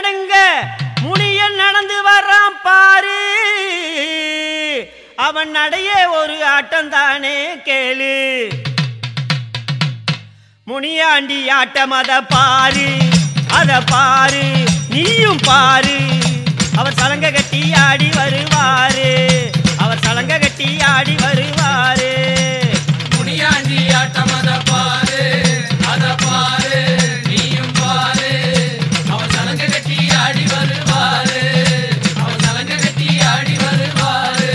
கேளுங்க முனியன் நடந்து வர்றான் பாரு அவன் நடைய ஒரு ஆட்டம் தானே கேளு முனியாண்டி ஆட்டம் அத பாரு அத பாரு நீயும் பாரு அவர் சலங்க கட்டி ஆடி வருவாரு அவர் சலங்க கட்டி ஆடி வருவாரு முனியாண்டி ஆட்டம் அத பாரு அத பாரு நீயும் பாரு அவன் சலங்க கட்டி ஆடி வருவாரு அவன் சலங்க கட்டி ஆடி வருவாரு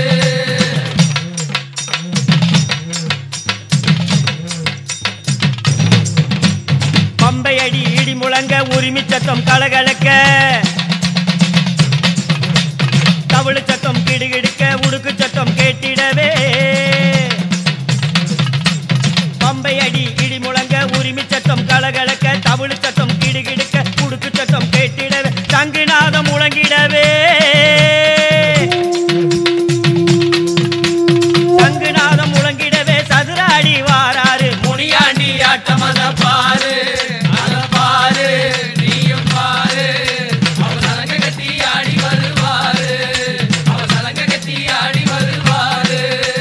பம்பை அடி இடி முழங்க உரிமை சத்தம் கலகலக்க தவிழு சத்தம் கிடுகிடுக்க உடுக்கு சத்தம் கேட்டிடவே பம்பை அடி இடி முழங்க உரிமை சத்தம் கலகலக்க தவிழு சத்தம் கிடுகிடுக்க உடுக்கு சத்தம் கேட்டிடவே தங்குநாதம் முழங்கிடவே தங்குநாதம் முழங்கிடவே சதுராடி வாராரு முனியாண்டி ஆட்டம் அத பாரு அத பாரு நீயும் பாரு அவன் சலங்க கட்டி ஆடி வருவாரு அவன் சலங்க கட்டி ஆடி வருவாரு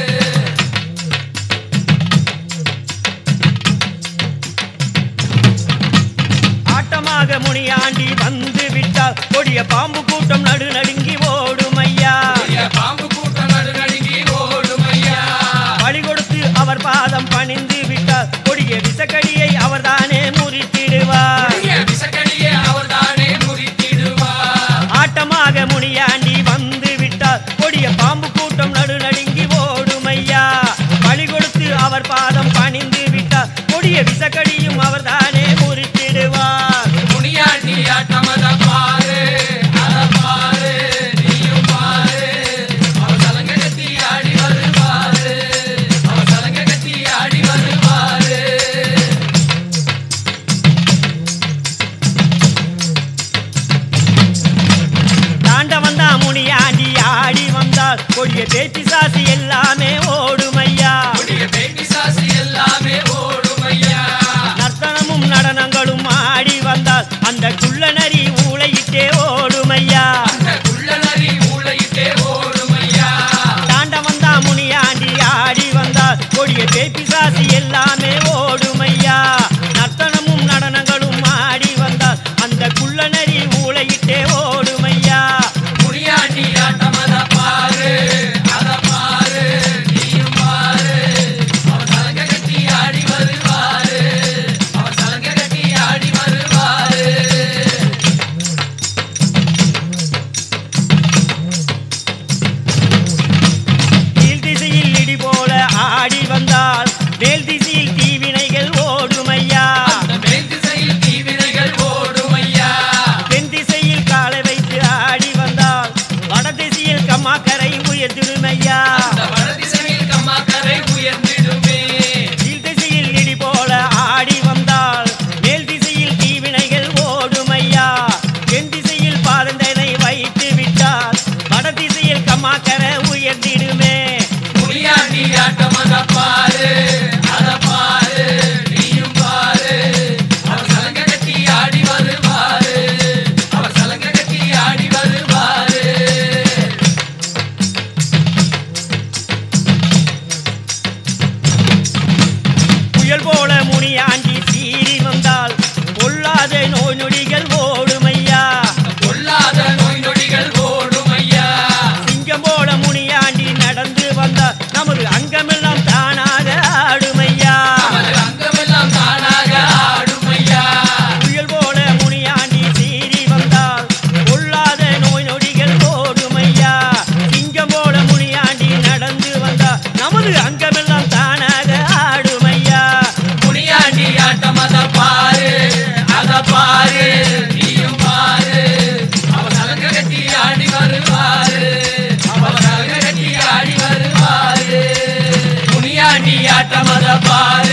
ஆட்டமாக முனியாண்டி வந்து விட்டால் கொடிய பாம்பு கூட்டம் நடு நடுங்கி ஓடும் ஐயா பெரிய பாம்பு கூட்டம் நடுநடுங்கி ஓடும் ஐயா பழி கொடுத்து அவர் பாதம் பணிந்து விட்டால் கொடிய விசக்கடியை அவர்தானே முறித்திடுவார் பெரிய விசக்கடியை அவர்தானே முறித்திடுவார் ஆட்டமாக முனியாண்டி வந்து விட்டால் கொடிய பாம்பு கூட்டம் நடு நடுங்கி ஓடும் ஐயா பழி கொடுத்து அவர் பாதம் பணிந்து விட்டால் கொடிய விசக்கடியும் அவர்தானே முறித்திடுவார் முனியாண்டி ஆட்டம் அத பாரு அத பாரு நீயும் பாரு அவன் சலங்க கட்டி ஆடி வருவாரு அவன் சலங்க கட்டி ஆடி வருவாரு தாண்ட வந்தா முனியாண்டி ஆடி வந்தால் கொடிய பேச்சு சாசி எல்லாமே ஓடும் ஐயா கொடிய பேட்டி சாசி எல்லாமே ஓடும் ஐயா நர்த்தனமும் நடனங்களும் ஆடி வந்தால் அந்த குள்ள நரி ஊளையிட்டே ஓடும் ஐயா அந்த குள்ளநரி ஊளையிட்டே ஓடும் ஐயா தாண்ட வந்தா முனியாண்டி ஆடி வந்தால் கொடிய பேச்சு சாசி எல்லாமே ஓடும் ஐயா நர்த்தனமும் நடனங்களும் ஆடி வந்தால் அந்த குள்ள நரி ஊளையிட்டே ஓடும் ஐயா முனியாண்டி ஆட்டம் அத பாரு அத பாரு நீயும் பாரு அவன் சலங்க கட்டி ஆடி வருவாரு அவன் சலங்க கட்டி ஆடி வருவாரு கீழ் திசையில் இடி போல ஆடி வந்தால் மேல் திசையில் தீவினைகள் ஓடும் ஐயா அந்த மேல் திசையில் தீவினைகள் ஓடும் ஐயா தென் திசையில் காலை வைத்து ஆடி வந்தால் வட திசையில் கம்மாக்கரை உயர்த்திடும் ஐயா அந்த வட திசையில் கம்மாக்கரை உயர்ந்திடுமே கீழ் திசையில் இடி போல ஆடி வந்தால் மேல் திசையில் தீவினைகள் ஓடும் ஐயா தென் திசையில் பாதந்தனை வைத்து விட்டால் வட திசையில் கம்மாக்கரை உயர்த்திடுமே முனியாண்டி ஆட்டம் அத பாரு அத பாரு நீயும் பாரு அவர் சலங்க கட்டி ஆடி வருவாரு அவர் சலங்க கட்டி ஆடி வருவாரு புயல் போல முனியாண்டி சீறி வந்தால் பொல்லாத நோய் நொடிகள் ஓடும் ஐயா கொல்லாத நோய் நொடிகள் ஓடும் ஐயா சிங்கம் போல முனியாண்டி நடந்து வந்தால் நமது அங்கமெல்லாம் தானாக ஆடும் ஐயா நமது அங்கமெல்லாம் தானாக ஆடும் ஐயா புயல் போல முனியாண்டி சீறி வந்தால் பொல்லாத நோய் நொடிகள் ஓடும் ஐயா சிங்கம் போல முனியாண்டி நடந்து வந்தால் நமது அங்கமெல்லாம் தானாக ஆடும் ஐயா முனியாண்டி ஆட்டம் அத பாரு அத பாரு நீயும் பாரு அவர் சலங்க கட்டி ஆடி வருவாரு அவர் சலங்க கட்டி ஆடி வருவாரு முனியாண்டி ஆட்டம் அத பாரு